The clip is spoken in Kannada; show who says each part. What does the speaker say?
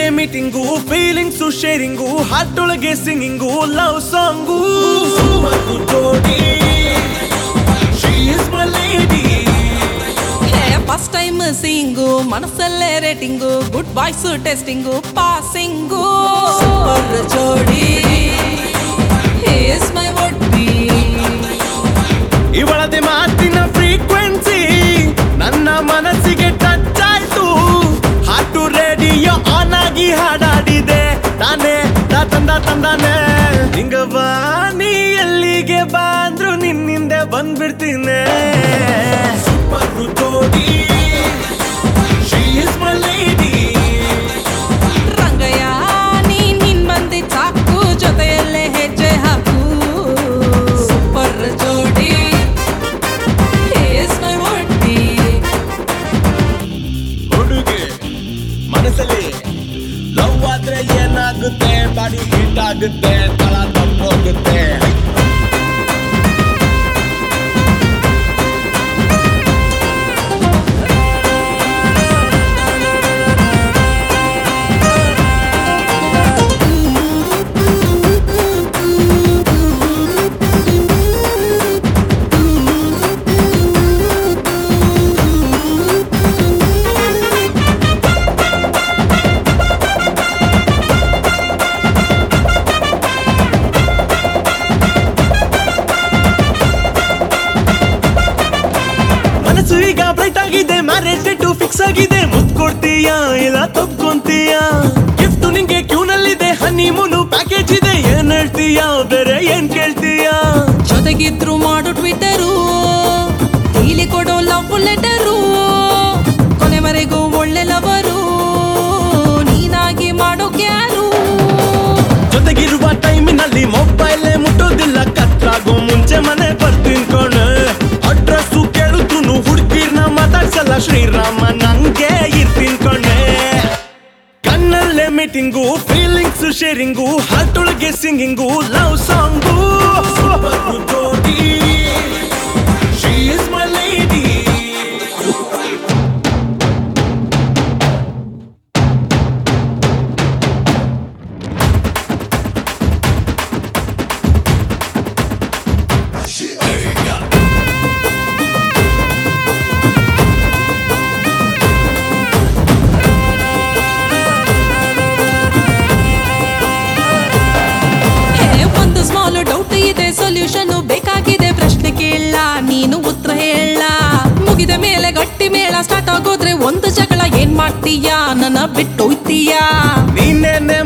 Speaker 1: ಮೀಟಿಂಗು ಫೀಲಿಂಗ್ಸು ಶೇರಿಂಗು ಹಾರ್ಟ್ ಒಳಗೆ ಸಿಂಗಿಂಗು ಲವ್ ಸಾಂಗು ಜೋಡಿ She is my lady.
Speaker 2: First time seeing ಮನಸ್ಸಲ್ಲೇ rating good boys testing passing super ಜೋಡಿ ಇಸ್ ಮೈ ವುಡ್ ಬಿ
Speaker 1: ಇವಳದೆ ಮಾತಿನ ಫ್ರೀಕ್ವೆನ್ಸಿ ನನ್ನ ಮನಸ್ಸಿಗೆ ಟಚ್ ಆಯ್ತು ಹಾಟು ರೇಡಿಯೋ ಆನ್ ಆಗಿ ಹಾಡಾಡಿದೆ ತಾನೇ ತಾ ತಂದ ತಂದಾನೆ ಹಿಂಗವ್ವ ನೀ ಎಲ್ಲಿಗೆ ಬಂದ್ರು ನಿನ್ನಿಂದೆ ಬಂದ್ಬಿಡ್ತೀನಿ ಸೂಪರ್ ಜೋಡಿ She is my lady.
Speaker 2: Rangayya ನೀ ನಿನ್ ಬಂದಿ ಸಾಕು ಜೊತೆಯಲ್ಲೇ ಹೆಜ್ಜೆ ಹಾಕು ಸೂಪರ್ ಜೋಡಿ ಇಸ್ ಮೈ ವುಡ್ ಬಿ
Speaker 1: ಹುಡುಗಿ ಮನಸ್ಸಲ್ಲಿ ಲವ್ ಆದ್ರೆ ಏನಾಗುತ್ತೆ ಬಾಡಿ ಹೀಟ್ ಆಗುತ್ತೆ ತಳ ತಪ್ಪೋಗುತ್ತೆ ಮನಸ್ಸು ಈಗ ಬ್ರೈಟ್ ಆಗಿದೆ ಮ್ಯಾರೇಜ್ ಡೇಟು ಫಿಕ್ಸ್ ಆಗಿದೆ ಮುದ್ ಕೊಡ್ತೀಯಾ ಇಲ್ಲ ತಪ್ಕೊಂತೀಯಾ ಗಿಫ್ಟ್ ನಿಂಗೆ ಕ್ಯೂನಲ್ಲಿದೆ ಹನಿಮೂನು ಪ್ಯಾಕೇಜ್ ಇದೆ ಏನ್ ಹೇಳ್ತೀಯಾ ಬೇರೆ ಏನ್ ಕೇಳ್ತೀಯಾ
Speaker 2: ಜೊತೆಗಿದ್ರು ಮಾಡು ಟ್ವಿಟರು ಡೈಲಿ ಕೊಡೋ ಲವ್ ಲೆಟರು ಕೊನೆವರೆಗೂ ಒಳ್ಳೆ ಲವರು ನೀನಾಗಿ ಮಾಡೋ ಯಾರು
Speaker 1: ಜೊತೆಗಿರುವ ಟೈಮಿನಲ್ಲಿ ಮೊಬೈಲ್ ಮುಟ್ಟೋದಿಲ್ಲ ಕತ್ಲಾಗೋ ಮುಂಚೆ ಮನೆ ಬರ್ತೀನಿ ಕಣೆ ಅಡ್ರೆಸ್ಸು ಕೇಳಿದ್ರು ಹುಡುಗಿರ್ನ ಮಾತಾಡ್ಸಲ್ಲ ಶ್ರೀರಾಮ ನಂಗೆ ಇರ್ತೀನಿ ಕಣೆ ಕಣ್ಣಲ್ಲೇ ಮೀಟಿಂಗು ಫೀಲಿಂಗ್ಸ್ ಶೇರಿಂಗು ಹಾರ್ಟ್ ಒಳಗೆ ಸಿಂಗಿಂಗು ಲವ್ ಸಾಂಗು ಜೋಡಿ She is my lady.
Speaker 2: Hey, ಒಂದು ಸ್ಮಾಲ್ ಡೌಟ್ ಇದೆ ಸೊಲ್ಯೂಷನ್ ಬೇಕಾಗಿದೆ ಪ್ರಶ್ನೆ ಕೇಳ ನೀನು ಉತ್ತರ ಹೇಳ ಮುಗಿದ ಮೇಲೆ ಗಟ್ಟಿ ಮೇಳ ಸ್ಟಾರ್ಟ್ ಆಗೋದ್ರೆ ಒಂದು ಜಗಳ ಏನ್ ಮಾಡ್ತೀಯಾ ನನ್ನ ಬಿಟ್ಟು ಹೋಯ್ತೀಯಾ
Speaker 1: ನೀನೇನೆ